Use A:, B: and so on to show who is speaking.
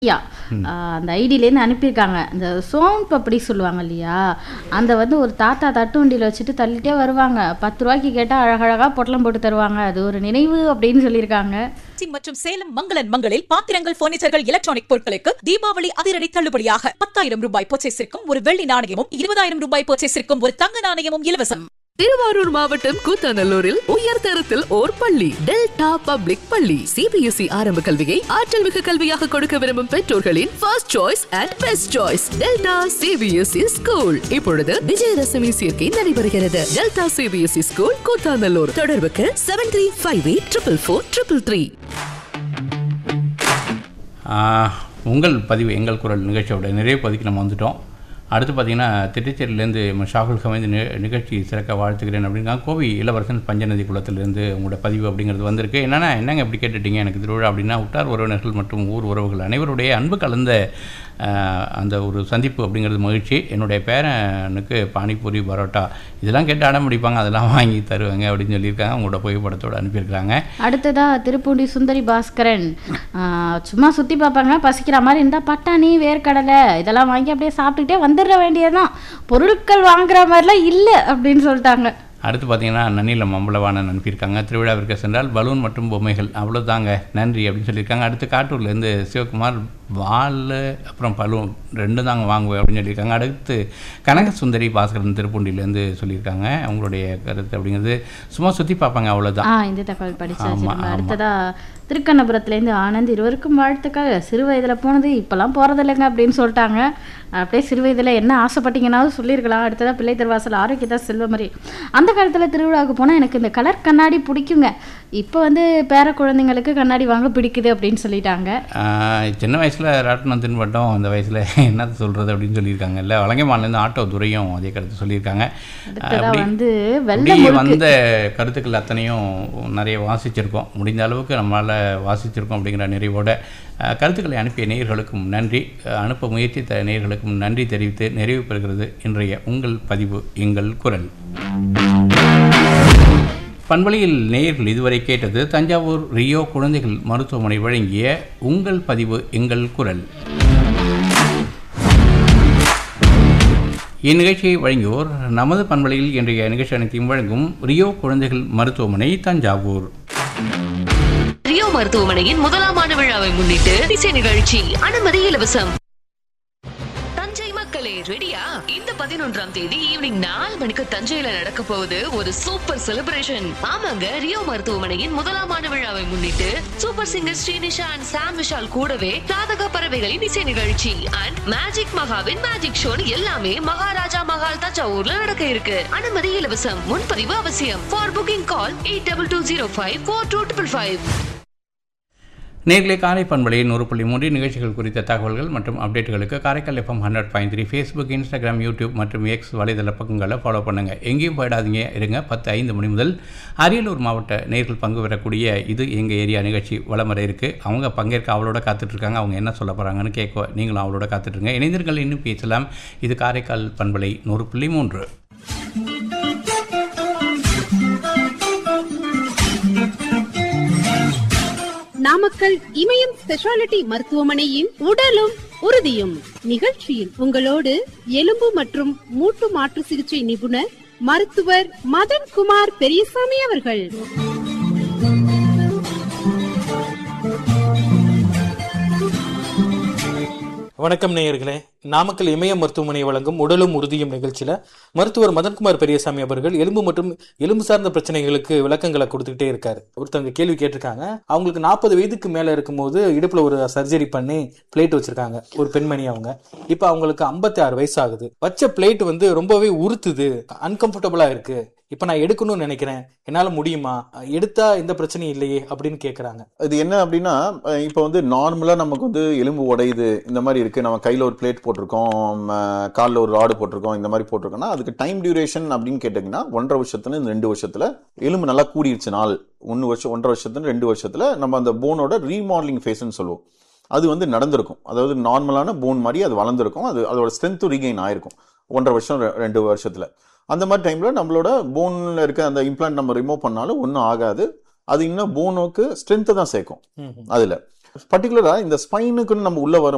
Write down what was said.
A: யா அந்த ஐடியிலேருந்து அனுப்பியிருக்காங்க இந்த சோன் பப்படி சொல்லுவாங்க இல்லையா அந்த வந்து ஒரு தாத்தா தட்டு வண்டியில் வச்சுட்டு தள்ளிட்டே வருவாங்க பத்து ரூபாய்க்கு கேட்டால் அழகழகாக பொட்டலம் போட்டு தருவாங்க அது ஒரு நினைவு அப்படின்னு சொல்லியிருக்காங்க
B: திருச்சி மற்றும் சேலம் மங்களன் மங்களில் பாத்திரங்கள் பர்னிச்சர்கள் எலக்ட்ரானிக் பொருட்களுக்கு தீபாவளி அதிரடி தள்ளுபடியாக பத்தாயிரம் ரூபாய் பர்ச்சேஸிற்கும் ஒரு வெள்ளி நாணயமும் இருபதாயிரம் ரூபாய் பர்ச்சேஸிற்கும் ஒரு தங்க நாணயமும் இலவசம்
C: திருவாரூர் மாவட்டம் கூத்தாநல்லூரில் உயர் தரத்தில் ஓர் பள்ளி டெல்டா பப்ளிக் பள்ளி சிபிஎஸ்இ ஆரம்ப கல்வியை ஆற்றல் மிகு கல்வியாக கொடுக்க விரும்பும் பெற்றோர்களின் first choice and best choice Delta CBSE school இப்பொழுது விஜயதசமி சேர்க்கை நடைபெறுகிறது டெல்டா சிபிஎஸ்இ ஸ்கூல் கூத்தாநல்லூர் தொடர்புக்கு seven three five eight triple four triple three
D: ஆஹ், உங்கள் பதிவு எங்கள் குரல் நிகழ்ச்சியோட நிறைய பதிக்கு நம்ம வந்துட்டோம் அடுத்து பார்த்தீங்கன்னா திட்டச்சேரியிலேருந்து எம் ஷாகுல் ஹமீது நி நிகழ்ச்சி சிறக்க வாழ்த்துக்கிறேன் அப்படின்னா கோவி இளவரசன் பஞ்சநதி குளத்திலிருந்து உங்களோட பதிவு அப்படிங்கிறது வந்திருக்கு என்னென்னா என்னங்க இப்படி கேட்டுட்டீங்க எனக்கு திருவிழா அப்படின்னா உற்றார் உறவினர்கள் மற்றும் ஊர் உறவுகள் அனைவருடைய அன்பு கலந்த ஆஹ், அந்த ஒரு சந்திப்பு அப்படிங்கிறது மகிழ்ச்சி என்னுடைய பேரனுக்கு பானிபூரி பரோட்டா இதெல்லாம் கேட்டு அடம் பிடிப்பாங்க அதெல்லாம் வாங்கி தருவாங்க அப்படின்னு சொல்லியிருக்காங்க உங்களோட புகைப்படத்தோடு அனுப்பியிருக்காங்க
A: அடுத்ததா திருப்பூண்டி சுந்தரி பாஸ்கரன் ஆ, சும்மா சுற்றி பார்ப்பாங்க பசிக்கிற மாதிரி இருந்தால் பட்டாணி வேர்க்கடலை இதெல்லாம் வாங்கி அப்படியே சாப்பிட்டுக்கிட்டே வந்துட வேண்டியதுதான் பொருட்கள் வாங்குற மாதிரிலாம் இல்லை அப்படின்னு சொல்லிட்டாங்க
D: அடுத்து பார்த்தீங்கன்னா நன்னில மம்பளவாணன் அனுப்பியிருக்காங்க திருவிழாவிற்கு சென்றால் பலூன் மற்றும் பொம்மைகள் அவ்வளோதாங்க நன்றி அப்படின்னு சொல்லியிருக்காங்க அடுத்து காட்டூர்லேருந்து சிவகுமார் வால் அப்புறம் பலூன் ரெண்டும் தாங்க வாங்குவேன் அப்படின்னு சொல்லியிருக்காங்க அடுத்து கனக சுந்தரி பாஸ்கரன் திருப்பூண்டிலேருந்து சொல்லியிருக்காங்க அவங்களுடைய கருத்து அப்படிங்கிறது சும்மா சுற்றி பார்ப்பாங்க அவ்வளோதான்
A: ஆ இந்த தகவல் படிச்சாச்சு
D: ஆமா,
A: நம்ம
D: ஆமா.
A: அடுத்ததா திருக்கண்ணபுரத்துலேருந்து ஆனந்த் இருவருக்கும் வாழ்த்துக்கள் சிறு வயதில் போனது இப்போல்லாம் போகிறதில்லைங்க அப்படின்னு சொல்லிட்டாங்க அப்படியே சிறு வயதில் என்ன ஆசைப்பட்டீங்கன்னாலும் சொல்லியிருக்கலாம் அடுத்ததா பிள்ளை திருவாசல் ஆரோக்கியதா செல்வமரி அந்த காலத்தில் திருவிழாவுக்கு போனால் எனக்கு இந்த கலர் கண்ணாடி பிடிக்குங்க இப்போ வந்து பேர குழந்தைங்களுக்கு கண்ணாடி வாங்க பிடிக்குது அப்படின்னு சொல்லிட்டாங்க
D: ஆஹ், சின்ன வயசில் ராட்டினம் தின்பட்டோம் அந்த வயசில் என்னத்த சொல்கிறது அப்படின்னு சொல்லியிருக்காங்கல்ல வலங்கைமான்லேருந்து ஆட்டோ துறையும் அதே கருத்து சொல்லியிருக்காங்க
A: அடுத்ததா
D: அப்படி-
A: வந்து வெள்ளை
D: அப்படி
A: முறுக்கு
D: வந்த கருத்துக்கள் அத்தனையும் நிறைய வாசிச்சிருக்கோம் முடிந்த அளவுக்கு நம்மளால் வாசிச்சிருக்கோம் அப்படிங்கிற நிறைவோட அஹ், கருத்துக்களை அனுப்பிய நேயர்களுக்கும் நன்றி அஹ், அனுப்ப முயற்சித்த நேயர்களுக்கும் நன்றி தெரிவித்து நிறைவு பெறுகிறது இன்றைய உங்கள் பதிவு எங்கள் குரல் பண்பலையில் நேயர்கள் இதுவரை கேட்டது தஞ்சாவூர் ரியோ குழந்தைகள் மருத்துவமனை வழங்கிய உங்கள் பதிவு எங்கள் குரல் இந்நிகழ்ச்சியை வழங்கியோர் நமது பண்பலையில் இன்றைய நிகழ்ச்சி அனைத்தையும் வழங்கும் ரியோ குழந்தைகள் மருத்துவமனை தஞ்சாவூர்
C: ரியோ மருத்துவமனையின் முதலாம் ஆண்டு விழாவை முன்னிட்டு இசை நிகழ்ச்சி அனுமதி இலவசம் தஞ்சை மக்களே ரெடியா இந்த பதினொன்றாம் தேதி ஈவினிங் நாலு மணிக்கு தஞ்சையில நடக்க போகுது ஒரு சூப்பர் செலிப்ரேஷன் ஆமாங்க ரியோ மருத்துவமனையின் முதலாம் ஆண்டு விழாவை முன்னிட்டு super singer Srinisha and Sam Vishal கூடவே ராதக பறவைகளின் இசை நிகழ்ச்சி அண்ட் மேஜிக் மகாவின் மேஜிக் ஷோன் எல்லாமே மகாராஜா மகால் தஞ்சாவூர்ல நடக்க இருக்கு அனுமதி இலவசம் முன்பதிவு அவசியம் for booking call eight double two zero five four two triple five
D: நேர்களை காலை பண்பலையின் நூறு புள்ளி மூன்று நிகழ்ச்சிகள் குறித்த தகவல்கள் மற்றும் அப்டேட்டுகளுக்கு Karaikal FM hundred point three Facebook Instagram YouTube மற்றும் எக்ஸ் வலைதள பக்கங்களை ஃபாலோ பண்ணுங்கள் எங்கேயும் போயிடாதீங்க இருங்க பத்து ஐந்து மணி முதல் அரியலூர் மாவட்ட நேர்கள் பங்கு பெறக்கூடிய இது எங்கள் ஏரியா நிகழ்ச்சி வளம் வர இருக்குது அவங்க பங்கேற்க அவளோட காத்துட்ருக்காங்க அவங்க என்ன சொல்ல போகிறாங்கன்னு கேட்க நீங்களும் அவளோட காத்துட்ருங்க இணைந்தர்கள் இன்னும் பேசலாம் இது காரைக்கால் பண்பலை நூறு புள்ளி மூன்று
E: நாமக்கல் இமயம் ஸ்பெஷாலிட்டி மருத்துவமனையின் உடலும் உறுதியும் நிகழ்ச்சியில் உங்களோடு எலும்பு மற்றும் மூட்டு மாற்று சிகிச்சை நிபுணர் மருத்துவர் மதன்குமார் பெரியசாமி அவர்கள்
F: வணக்கம் நேயர்களே நாமக்கல் இமய மருத்துவமனை வழங்கும் உடலும் உறுதியும் நிகழ்ச்சியில மருத்துவர் மதன்குமார் பெரியசாமி அவர்கள் எலும்பு மற்றும் எலும்பு சார்ந்த பிரச்சனைகளுக்கு விளக்கங்களை கொடுத்துக்கிட்டே இருக்காரு ஒருத்தவங்க கேள்வி கேட்டிருக்காங்க அவங்களுக்கு நாற்பது வயதுக்கு மேல இருக்கும்போது இடுப்புல ஒரு சர்ஜரி பண்ணி பிளேட் வச்சிருக்காங்க ஒரு பெண்மணி அவங்க இப்ப அவங்களுக்கு 56 ஆறு வயசு ஆகுது வச்ச பிளேட் வந்து ரொம்பவே உறுத்துது அன்கம்ஃபர்டபுளா இருக்கு இப்ப நான் எடுக்கணும்னு நினைக்கிறேன் என்னால முடியுமா எடுத்தா எந்த பிரச்சனையும் இல்லையே அப்படின்னு கேக்குறாங்க
G: இது என்ன அப்படின்னா அஹ் இப்போ வந்து நார்மலா நமக்கு வந்து எலும்பு உடையுது இந்த மாதிரி இருக்கு நம்ம கையில ஒரு பிளேட் போட்டிருக்கோம் அஹ் கால்ல ஒரு ராடு போட்டிருக்கோம் இந்த மாதிரி போட்டிருக்கோம்னா அதுக்கு டைம் டியூரேஷன் அப்படின்னு கேட்டீங்கன்னா ஒன்றரை வருஷத்துல இருந்து ரெண்டு வருஷத்துல எலும்பு நல்லா கூடிருச்சு நாள் ஒன்று வருஷம் ஒன்றரை வருஷத்துல ரெண்டு வருஷத்துல நம்ம அந்த போனோட ரீமாடலிங் ஃபேஸ்ன்னு சொல்லுவோம் அது வந்து நடந்திருக்கும் அதாவது நார்மலான போன் மாதிரி அது வளர்ந்துருக்கும் அது அதோட ஸ்ட்ரென்த்தும் ரீகெயின் ஆயிருக்கும் ஒன்றரை வருஷம் ரெ- ரெண்டு வருஷத்துல அந்த மாதிரி டைம்ல நம்மளோட போன்ல இருக்க அந்த இம்ப்ளான்ட் நம்ம ரிமூவ் பண்ணாலும் ஒன்றும் ஆகாது அது இன்னும் போனுக்கு ஸ்ட்ரென்த்தை தான் சேர்க்கும்
F: ம்ஹும்.
G: அதுல பர்டிகுலரா இந்த ஸ்பைனுக்குன்னு நம்ம உள்ள வரும்